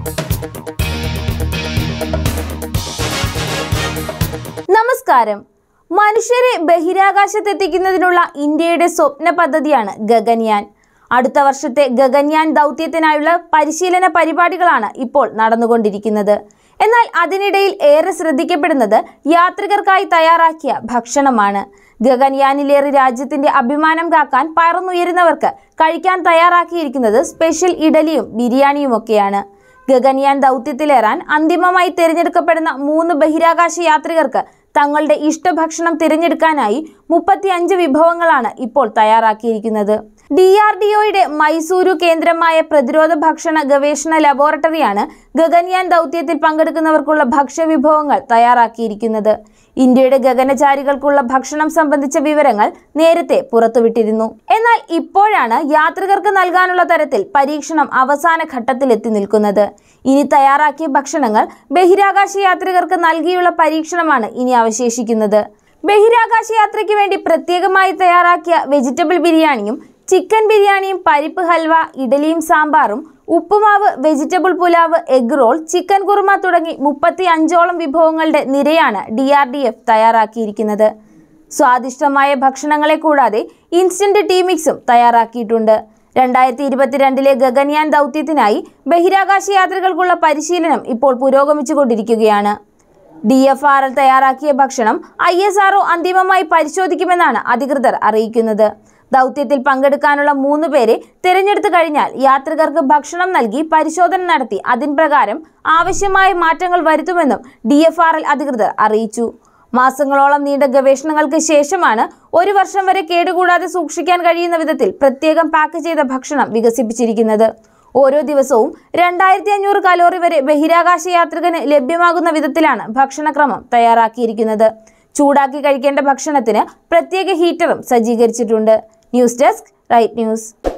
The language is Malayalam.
നമസ്കാരം മനുഷ്യരെ ബഹിരാകാശത്തെത്തിക്കുന്നതിനുള്ള ഇന്ത്യയുടെ സ്വപ്ന പദ്ധതിയാണ് ഗഗൻയാൻ അടുത്ത വർഷത്തെ ഗഗൻയാൻ ദൗത്യത്തിനായുള്ള പരിശീലന പരിപാടികളാണ് ഇപ്പോൾ നടന്നുകൊണ്ടിരിക്കുന്നത് എന്നാൽ അതിനിടയിൽ ഏറെ ശ്രദ്ധിക്കപ്പെടുന്നത് യാത്രികർക്കായി തയ്യാറാക്കിയ ഭക്ഷണമാണ് ഗഗൻയാനിലേറി രാജ്യത്തിന്റെ അഭിമാനം കാക്കാൻ പറന്നുയരുന്നവർക്ക് കഴിക്കാൻ തയ്യാറാക്കിയിരിക്കുന്നത് സ്പെഷ്യൽ ഇഡലിയും ബിരിയാണിയുമൊക്കെയാണ് ഗഗൻയാൻ ദൗത്യത്തിലേറാൻ അന്തിമമായി തിരഞ്ഞെടുക്കപ്പെടുന്ന മൂന്ന് ബഹിരാകാശ യാത്രികർക്ക് തങ്ങളുടെ ഇഷ്ടഭക്ഷണം തിരഞ്ഞെടുക്കാനായി മുപ്പത്തിയഞ്ച് വിഭവങ്ങളാണ് ഇപ്പോൾ തയ്യാറാക്കിയിരിക്കുന്നത് ഡി ആർ ഡി ഒയുടെ മൈസൂരു കേന്ദ്രമായ പ്രതിരോധ ഭക്ഷണ ഗവേഷണ ലബോറട്ടറിയാണ് ഗഗൻയാൻ ദൗത്യത്തിൽ പങ്കെടുക്കുന്നവർക്കുള്ള ഭക്ഷ്യവിഭവങ്ങൾ തയ്യാറാക്കിയിരിക്കുന്നത് ഇന്ത്യയുടെ ഗഗനചാരികൾക്കുള്ള ഭക്ഷണം സംബന്ധിച്ച വിവരങ്ങൾ നേരത്തെ പുറത്തുവിട്ടിരുന്നു എന്നാൽ ഇപ്പോഴാണ് യാത്രികർക്ക് നൽകാനുള്ള തരത്തിൽ പരീക്ഷണം അവസാന ഘട്ടത്തിലെത്തി നിൽക്കുന്നത് ഇനി തയ്യാറാക്കിയ ഭക്ഷണങ്ങൾ ബഹിരാകാശ യാത്രികർക്ക് നൽകിയുള്ള പരീക്ഷണമാണ് ഇനി അവശേഷിക്കുന്നത് ബഹിരാകാശ യാത്രയ്ക്ക് വേണ്ടി പ്രത്യേകമായി തയ്യാറാക്കിയ വെജിറ്റബിൾ ബിരിയാണിയും ചിക്കൻ ബിരിയാണിയും പരിപ്പ് ഹൽവ ഇഡലിയും സാമ്പാറും ഉപ്പുമാവ് vegetable pulao egg roll chicken kurma തുടങ്ങി മുപ്പത്തി അഞ്ചോളം വിഭവങ്ങളുടെ നിരയാണ് ഡി ആർ ഡി എഫ് തയ്യാറാക്കിയിരിക്കുന്നത് സ്വാദിഷ്ടമായ ഭക്ഷണങ്ങളെ കൂടാതെ ഇൻസ്റ്റന്റ് ടീ മിക്സും തയ്യാറാക്കിയിട്ടുണ്ട് രണ്ടായിരത്തി ഇരുപത്തിരണ്ടിലെ ഗഗൻയാൻ ദൗത്യത്തിനായി ബഹിരാകാശ യാത്രികൾക്കുള്ള പരിശീലനം ഇപ്പോൾ പുരോഗമിച്ചുകൊണ്ടിരിക്കുകയാണ് ഡി എഫ് ആർ എൽ തയ്യാറാക്കിയ ഭക്ഷണം ഐ എസ് ആർഒ അന്തിമമായി പരിശോധിക്കുമെന്നാണ് അധികൃതർ അറിയിക്കുന്നത് ദൗത്യത്തിൽ പങ്കെടുക്കാനുള്ള മൂന്ന് പേരെ തിരഞ്ഞെടുത്തു കഴിഞ്ഞാൽ യാത്രികർക്ക് ഭക്ഷണം നൽകി പരിശോധന നടത്തി അതിൻ പ്രകാരം ആവശ്യമായ മാറ്റങ്ങൾ വരുത്തുമെന്നും ഡി എഫ് ആർ എൽ അധികൃതർ അറിയിച്ചു മാസങ്ങളോളം നീണ്ട ഗവേഷണങ്ങൾക്ക് ശേഷമാണ് ഒരു വർഷം വരെ കേടുകൂടാതെ സൂക്ഷിക്കാൻ കഴിയുന്ന വിധത്തിൽ പ്രത്യേകം പാക്ക് ചെയ്ത ഭക്ഷണം വികസിപ്പിച്ചിരിക്കുന്നത് ഓരോ ദിവസവും രണ്ടായിരത്തി അഞ്ഞൂറ് കലോറി വരെ ബഹിരാകാശ യാത്രികന് ലഭ്യമാകുന്ന വിധത്തിലാണ് ഭക്ഷണക്രമം തയ്യാറാക്കിയിരിക്കുന്നത് ചൂടാക്കി കഴിക്കേണ്ട ഭക്ഷണത്തിന് പ്രത്യേക ഹീറ്ററും സജ്ജീകരിച്ചിട്ടുണ്ട് ന്യൂസ് ഡെസ്ക് റൈറ്റ് ന്യൂസ്